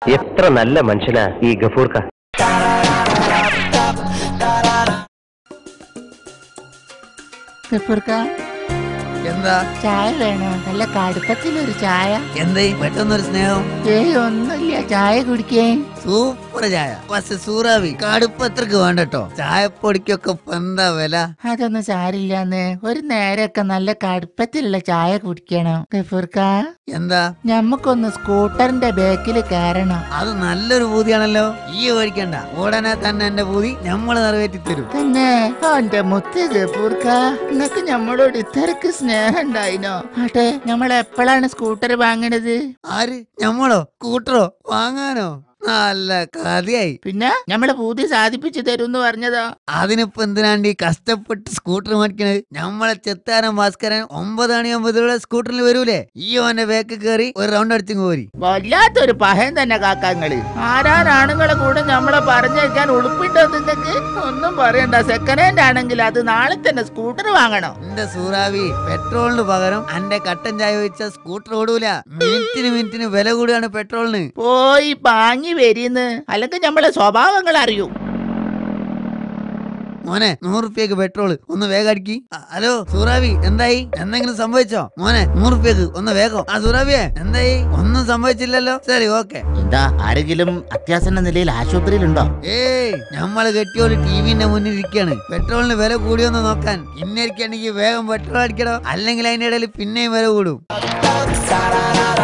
എത്ര നല്ല മനുഷ്യനാ ഈ ഗഫൂർക്ക ഗഫൂർക്ക എന്താ ചായ വേണോ നല്ല കടുപ്പത്തിലൊരു ചായ എന്തേ പെട്ടെന്നൊരു സ്നേഹം ഏയ് ഒന്നുമില്ല ചായ കുടിക്കേ സൂപ്പർ ചായ പക്ഷെ സൂറാവി കടുപ്പ് എത്രക്ക് വേണ്ടട്ടോ ചായപ്പൊടിക്കൊക്കെ ഇപ്പൊ എന്താ വില അതൊന്നും സാരില്ലാന്ന് ഒരു നേരമൊക്കെ നല്ല കടുപ്പത്തിലുള്ള ചായ കുടിക്കണം ഗഫൂർക്ക എന്താ ഞമ്മക്കൊന്ന് സ്കൂട്ടറിന്റെ ബാക്കിൽ കയറണം അത് നല്ലൊരു പൂതിയാണല്ലോ ഈ മേടിക്കണ്ട ഉടനെ തന്നെ എന്റെ പൂതി ഞമ്മള് നിറവേറ്റി തരും തന്നെ ഓന്റെ മുത്ത് ഗഫൂർക്ക നിങ്ങക്ക് ഞമ്മളോട് ഇത്രക്ക് സ്നേഹം ഉണ്ടായിനോ ആട്ടെ നമ്മൾ എപ്പോഴാണ് സ്കൂട്ടർ വാങ്ങണത് ആര് ഞമ്മളോ കൂട്ടറോ വാങ്ങാനോ നല്ല കഥയായി പിന്നെ ഞമ്മളെ പൂതി സാധിപ്പിച്ചു തരും പറഞ്ഞതോ അതിനിപ്പോ എന്തിനാണ്ടി കഷ്ടപ്പെട്ട് സ്കൂട്ടർ മേടിക്കണത് ഞമ്മളെ ചെത്താനം ഭാസ്കരൻ ഒമ്പത് മണിയാകുമ്പോഴുള്ള സ്കൂട്ടറിൽ വരൂലേ ഈ ഓന്റെ ബേക്ക് കയറി ഒരു റൗണ്ട് അടിച്ചു പോരി വല്ലാത്തൊരു പഹയൻ തന്നെ കാക്കാങ്ങള് ആരാണുങ്ങളെ കൂടെ നമ്മളെ പറഞ്ഞേക്കാൻ ഉളുപ്പിട്ടോ നിങ്ങൾക്ക് ഒന്നും പറയണ്ട സെക്കൻഡ് ഹാൻഡ് ആണെങ്കിൽ അത് നാളെ തന്നെ സ്കൂട്ടർ വാങ്ങണം എന്റെ സൂറാവി പെട്രോളിന് പകരം എന്റെ കട്ടൻ ചായ വെച്ച സ്കൂട്ടർ ഓടൂല മിനിറ്റിന് മിനിറ്റിന് വില കൂടിയാണ് പെട്രോളിന് പോയി പാങ്ങി വരീന്ന് അല്ലെങ്കിൽ നമ്മളെ സ്വഭാവങ്ങൾ അറിയൂ മോനെ നൂറുപ്യക്ക് പെട്രോൾ ഒന്ന് വേഗം അടിക്കി അ- ഹലോ സൂറാവി എന്തായി എന്തെങ്കിലും സംഭവിച്ചോ മോനെ നൂറുപ്യക്ക് ഒന്ന് വേഗം ആ സൂറാവിയെ എന്തായി ഒന്നും സംഭവിച്ചില്ലല്ലോ ശരി ഓക്കെ എന്താ ആരെങ്കിലും അത്യാസന്ന നിലയിൽ ആശുപത്രിയിലുണ്ടോ ഏയ് ഞമ്മള് കെട്ടിയോല് ടിവിന്റെ മുന്നിൽ ഇരിക്കാണ് പെട്രോളിന് വില കൂടിയോന്ന് നോക്കാൻ ഇന്നിരിക്കണെങ്കിൽ വേഗം പെട്രോൾ അടിക്കണോ അല്ലെങ്കിൽ അതിന്റെ ഇടയിൽ പിന്നെയും വില കൂടും